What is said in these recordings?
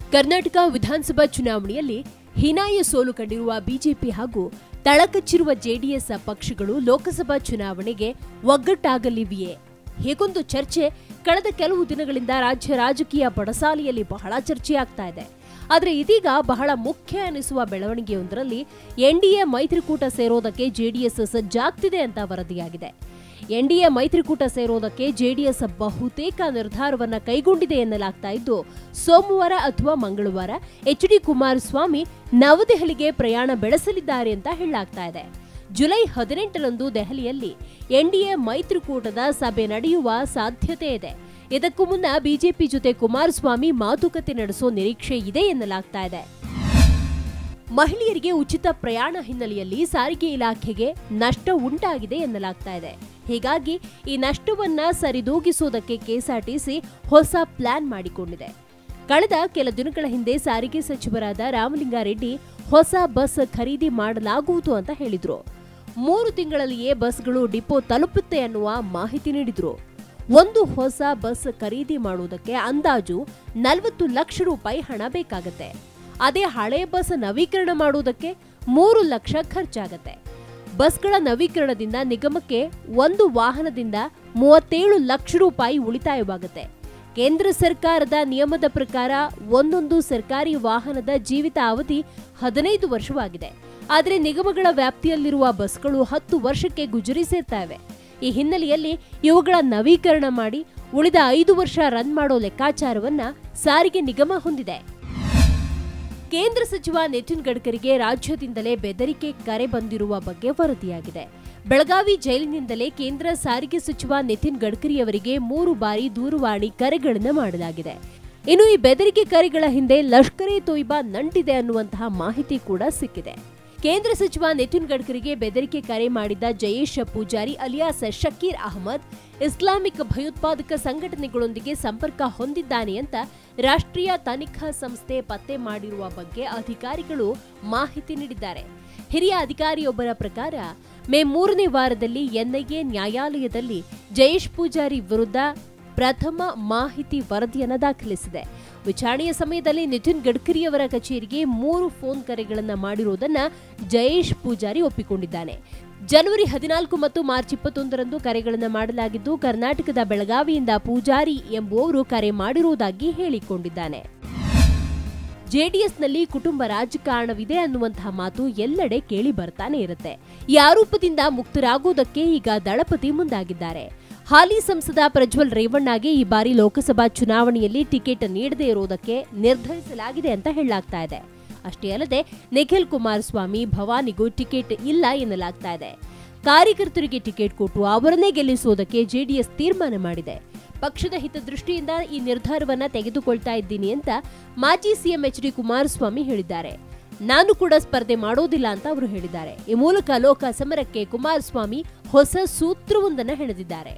ಕರ್ನಾಟಕ ವಿಧಾನಸಭಾ ಚುನಾವಣೆಯಲ್ಲಿ ಹೀನಾಯ ಸೋಲು ಕಂಡಿರುವ ಬಿಜೆಪಿ ಹಾಗೂ ತಳಕಚ್ಚಿರುವ ಜೆಡಿಎಸ್ ಪಕ್ಷಗಳು ಲೋಕಸಭಾ ಚುನಾವಣೆಗೆ ಒಗ್ಗಟ್ಟಾಗಲಿವೆಯೇ ಹೀಗೊಂದು ಚರ್ಚೆ ಕಳೆದ ಕೆಲವು ದಿನಗಳಿಂದ ರಾಜ್ಯ ರಾಜಕೀಯ ಪಡಸಾಲೆಯಲ್ಲಿ ಬಹಳ ಚರ್ಚೆಯಾಗ್ತಾ ಇದೆ ಆದರೆ ಇದೀಗ ಬಹಳ ಮುಖ್ಯ ಎನಿಸುವ ಬೆಳವಣಿಗೆಯೊಂದರಲ್ಲಿ ಎನ್ಡಿಎ ಮೈತ್ರಿಕೂಟ ಸೇರೋದಕ್ಕೆ ಜೆಡಿಎಸ್ ಸಜ್ಜಾಗ್ತಿದೆ ಅಂತ ವರದಿಯಾಗಿದೆ ಎನ್ಡಿಎ ಮೈತ್ರಿಕೂಟ ಸೇರೋದಕ್ಕೆ ಜೆಡಿಎಸ್ ಬಹುತೇಕ ನಿರ್ಧಾರವನ್ನ ಕೈಗೊಂಡಿದೆ ಎನ್ನಲಾಗ್ತಾ ಇದ್ದು ಸೋಮವಾರ ಅಥವಾ ಮಂಗಳವಾರ ಎಚ್ ಡಿ ಕುಮಾರಸ್ವಾಮಿ ನವದೆಹಲಿಗೆ ಪ್ರಯಾಣ ಬೆಳೆಸಲಿದ್ದಾರೆ ಅಂತ ಹೇಳಲಾಗ್ತಾ ಇದೆ ಜುಲೈ ಹದಿನೆಂಟರಂದು ದೆಹಲಿಯಲ್ಲಿ ಎನ್ಡಿಎ ಮೈತ್ರಿಕೂಟದ ಸಭೆ ನಡೆಯುವ ಸಾಧ್ಯತೆ ಇದೆ ಇದಕ್ಕೂ ಮುನ್ನ ಬಿಜೆಪಿ ಜೊತೆ ಕುಮಾರಸ್ವಾಮಿ ಮಾತುಕತೆ ನಡೆಸೋ ನಿರೀಕ್ಷೆ ಇದೆ ಎನ್ನಲಾಗ್ತಾ ಇದೆ ಮಹಿಳೆಯರಿಗೆ ಉಚಿತ ಪ್ರಯಾಣ ಹಿನ್ನೆಲೆಯಲ್ಲಿ ಸಾರಿಗೆ ಇಲಾಖೆಗೆ ನಷ್ಟ ಉಂಟಾಗಿದೆ ಎನ್ನಲಾಗ್ತಾ ಇದೆ ಹೀಗಾಗಿ ಈ ನಷ್ಟವನ್ನ ಸರಿದೂಗಿಸುವುದಕ್ಕೆ ಕೆಎಸ್ಆರ್ಟಿಸಿ ಹೊಸ ಪ್ಲಾನ್ ಮಾಡಿಕೊಂಡಿದೆ ಕಳೆದ ಕೆಲ ದಿನಗಳ ಹಿಂದೆ ಸಾರಿಗೆ ಸಚಿವರಾದ ರಾಮಲಿಂಗಾರೆಡ್ಡಿ ಹೊಸ ಬಸ್ ಖರೀದಿ ಮಾಡಲಾಗುವುದು ಅಂತ ಹೇಳಿದ್ರು ಮೂರು ತಿಂಗಳಲ್ಲಿಯೇ ಬಸ್ಗಳು ಡಿಪೋ ತಲುಪುತ್ತೆ ಅನ್ನುವ ಮಾಹಿತಿ ನೀಡಿದ್ರು ಒಂದು ಹೊಸ ಬಸ್ ಖರೀದಿ ಮಾಡುವುದಕ್ಕೆ ಅಂದಾಜು ನಲವತ್ತು ಲಕ್ಷ ರೂಪಾಯಿ ಹಣ ಬೇಕಾಗತ್ತೆ ಅದೇ ಹಳೆ ಬಸ್ ನವೀಕರಣ ಮಾಡುವುದಕ್ಕೆ ಮೂರು ಲಕ್ಷ ಖರ್ಚಾಗತ್ತೆ ಬಸ್ಗಳ ನವೀಕರಣದಿಂದ ನಿಗಮಕ್ಕೆ ಒಂದು ವಾಹನದಿಂದ ಮೂವತ್ತೇಳು ಲಕ್ಷ ರೂಪಾಯಿ ಉಳಿತಾಯವಾಗುತ್ತೆ ಕೇಂದ್ರ ಸರ್ಕಾರದ ನಿಯಮದ ಪ್ರಕಾರ ಒಂದೊಂದು ಸರ್ಕಾರಿ ವಾಹನದ ಜೀವಿತ ಅವಧಿ ಹದಿನೈದು ವರ್ಷವಾಗಿದೆ ಆದರೆ ನಿಗಮಗಳ ವ್ಯಾಪ್ತಿಯಲ್ಲಿರುವ ಬಸ್ಗಳು ಹತ್ತು ವರ್ಷಕ್ಕೆ ಗುಜರಿ ಸೇರ್ತಾ ಇವೆ ಈ ಹಿನ್ನೆಲೆಯಲ್ಲಿ ಇವುಗಳ ನವೀಕರಣ ಮಾಡಿ ಉಳಿದ ಐದು ವರ್ಷ ರನ್ ಮಾಡೋ ಲೆಕ್ಕಾಚಾರವನ್ನ ಸಾರಿಗೆ ನಿಗಮ ಹೊಂದಿದೆ ಕೇಂದ್ರ ಸಚಿವ ನಿತಿನ್ ಗಡ್ಕರಿಗೆ ರಾಜ್ಯದಿಂದಲೇ ಬೆದರಿಕೆ ಕರೆ ಬಂದಿರುವ ಬಗ್ಗೆ ವರದಿಯಾಗಿದೆ ಬೆಳಗಾವಿ ಜೈಲಿನಿಂದಲೇ ಕೇಂದ್ರ ಸಾರಿಗೆ ಸಚಿವ ನಿತಿನ್ ಗಡ್ಕರಿ ಅವರಿಗೆ ಮೂರು ಬಾರಿ ದೂರವಾಣಿ ಕರೆಗಳನ್ನು ಮಾಡಲಾಗಿದೆ ಇನ್ನು ಈ ಬೆದರಿಕೆ ಕರೆಗಳ ಹಿಂದೆ ಲಷ್ಕರ್ ಎ ತೊಯ್ಬಾ ನಂಟಿದೆ ಅನ್ನುವಂತಹ ಮಾಹಿತಿ ಕೂಡ ಸಿಕ್ಕಿದೆ ಕೇಂದ್ರ ಸಚಿವ ನಿತಿನ್ ಗಡ್ಕರಿಗೆ ಬೆದರಿಕೆ ಕರೆ ಮಾಡಿದ್ದ ಜಯೇಶ್ ಪೂಜಾರಿ ಅಲಿಯಾಸ್ ಶಕೀರ್ ಅಹಮದ್ ಇಸ್ಲಾಮಿಕ್ ಭಯೋತ್ಪಾದಕ ಸಂಘಟನೆಗಳೊಂದಿಗೆ ಸಂಪರ್ಕ ಹೊಂದಿದ್ದಾನೆ ಅಂತ ರಾಷ್ಟ್ರೀಯ ತನಿಖಾ ಸಂಸ್ಥೆ ಪತ್ತೆ ಮಾಡಿರುವ ಬಗ್ಗೆ ಅಧಿಕಾರಿಗಳು ಮಾಹಿತಿ ನೀಡಿದ್ದಾರೆ ಹಿರಿಯ ಅಧಿಕಾರಿಯೊಬ್ಬರ ಪ್ರಕಾರ ಮೇ ಮೂರನೇ ವಾರದಲ್ಲಿ ಎನ್ಐಎ ನ್ಯಾಯಾಲಯದಲ್ಲಿ ಜಯೇಶ್ ಪೂಜಾರಿ ವಿರುದ್ಧ ಪ್ರಥಮ ಮಾಹಿತಿ ವರದಿಯನ್ನು ದಾಖಲಿಸಿದೆ ವಿಚಾರಣೆಯ ಸಮಯದಲ್ಲಿ ನಿತಿನ್ ಗಡ್ಕರಿ ಅವರ ಕಚೇರಿಗೆ ಮೂರು ಫೋನ್ ಕರೆಗಳನ್ನು ಮಾಡಿರುವುದನ್ನ ಜಯೇಶ್ ಪೂಜಾರಿ ಒಪ್ಪಿಕೊಂಡಿದ್ದಾನೆ ಜನವರಿ ಹದಿನಾಲ್ಕು ಮತ್ತು ಮಾರ್ಚ್ ಇಪ್ಪತ್ತೊಂದರಂದು ಕರೆಗಳನ್ನು ಮಾಡಲಾಗಿದ್ದು ಕರ್ನಾಟಕದ ಬೆಳಗಾವಿಯಿಂದ ಪೂಜಾರಿ ಎಂಬುವವರು ಕರೆ ಮಾಡಿರುವುದಾಗಿ ಹೇಳಿಕೊಂಡಿದ್ದಾನೆ ಜೆಡಿಎಸ್ನಲ್ಲಿ ಕುಟುಂಬ ರಾಜಕಾರಣವಿದೆ ಅನ್ನುವಂತಹ ಮಾತು ಎಲ್ಲೆಡೆ ಕೇಳಿ ಬರ್ತಾನೆ ಇರುತ್ತೆ ಈ ಆರೋಪದಿಂದ ಮುಕ್ತರಾಗುವುದಕ್ಕೆ ಈಗ ದಳಪತಿ ಮುಂದಾಗಿದ್ದಾರೆ ಹಾಲಿ ಸಂಸದ ಪ್ರಜ್ವಲ್ ರೇವಣ್ಣಗೆ ಈ ಬಾರಿ ಲೋಕಸಭಾ ಚುನಾವಣೆಯಲ್ಲಿ ಟಿಕೆಟ್ ನೀಡದೇ ಇರುವುದಕ್ಕೆ ನಿರ್ಧರಿಸಲಾಗಿದೆ ಅಂತ ಹೇಳಲಾಗ್ತಾ ಇದೆ ಅಷ್ಟೇ ಅಲ್ಲದೆ ನಿಖಿಲ್ ಕುಮಾರಸ್ವಾಮಿ ಭವಾನಿಗೂ ಟಿಕೆಟ್ ಇಲ್ಲ ಎನ್ನಲಾಗ್ತಾ ಇದೆ ಕಾರ್ಯಕರ್ತರಿಗೆ ಟಿಕೆಟ್ ಕೊಟ್ಟು ಅವರನ್ನೇ ಗೆಲ್ಲಿಸುವುದಕ್ಕೆ ಜೆಡಿಎಸ್ ತೀರ್ಮಾನ ಮಾಡಿದೆ ಪಕ್ಷದ ಹಿತದೃಷ್ಟಿಯಿಂದ ಈ ನಿರ್ಧಾರವನ್ನ ತೆಗೆದುಕೊಳ್ತಾ ಇದ್ದೀನಿ ಅಂತ ಮಾಜಿ ಸಿಎಂ ಎಚ್ ಡಿ ಕುಮಾರಸ್ವಾಮಿ ಹೇಳಿದ್ದಾರೆ ನಾನು ಕೂಡ ಸ್ಪರ್ಧೆ ಮಾಡೋದಿಲ್ಲ ಅಂತ ಅವರು ಹೇಳಿದ್ದಾರೆ ಈ ಮೂಲಕ ಲೋಕ ಸಮರಕ್ಕೆ ಕುಮಾರಸ್ವಾಮಿ ಹೊಸ ಸೂತ್ರವೊಂದನ್ನು ಹೆಣೆದಿದ್ದಾರೆ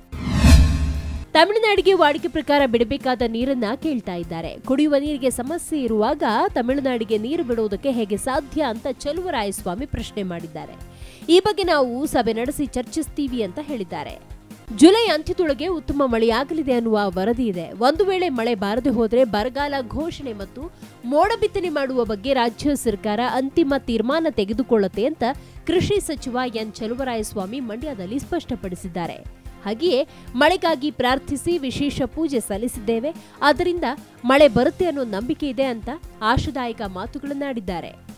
ತಮಿಳುನಾಡಿಗೆ ವಾಡಿಕೆ ಪ್ರಕಾರ ಬಿಡಬೇಕಾದ ನೀರನ್ನ ಕೇಳ್ತಾ ಇದ್ದಾರೆ ಕುಡಿಯುವ ನೀರಿಗೆ ಸಮಸ್ಯೆ ಇರುವಾಗ ತಮಿಳುನಾಡಿಗೆ ನೀರು ಬಿಡುವುದಕ್ಕೆ ಹೇಗೆ ಸಾಧ್ಯ ಅಂತ ಚಲುವರಾಯಸ್ವಾಮಿ ಪ್ರಶ್ನೆ ಮಾಡಿದ್ದಾರೆ ಈ ಬಗ್ಗೆ ನಾವು ಸಭೆ ನಡೆಸಿ ಚರ್ಚಿಸ್ತೀವಿ ಅಂತ ಹೇಳಿದ್ದಾರೆ ಜುಲೈ ಅಂತ್ಯದೊಳಗೆ ಉತ್ತಮ ಮಳೆಯಾಗಲಿದೆ ಅನ್ನುವ ವರದಿ ಇದೆ ಒಂದು ವೇಳೆ ಮಳೆ ಬಾರದೆ ಹೋದರೆ ಬರಗಾಲ ಘೋಷಣೆ ಮತ್ತು ಮೋಡ ಬಿತ್ತನೆ ಮಾಡುವ ಬಗ್ಗೆ ರಾಜ್ಯ ಸರ್ಕಾರ ಅಂತಿಮ ತೀರ್ಮಾನ ತೆಗೆದುಕೊಳ್ಳುತ್ತೆ ಅಂತ ಕೃಷಿ ಸಚಿವ ಎನ್ ಚಲುವರಾಯಸ್ವಾಮಿ ಮಂಡ್ಯದಲ್ಲಿ ಸ್ಪಷ್ಟಪಡಿಸಿದ್ದಾರೆ ಹಾಗೆಯೇ ಮಳೆಗಾಗಿ ಪ್ರಾರ್ಥಿಸಿ ವಿಶೇಷ ಪೂಜೆ ಸಲ್ಲಿಸಿದ್ದೇವೆ ಆದ್ದರಿಂದ ಮಳೆ ಬರುತ್ತೆ ಅನ್ನೋ ನಂಬಿಕೆ ಇದೆ ಅಂತ ಆಶಾದಾಯಕ ಮಾತುಗಳನ್ನಾಡಿದ್ದಾರೆ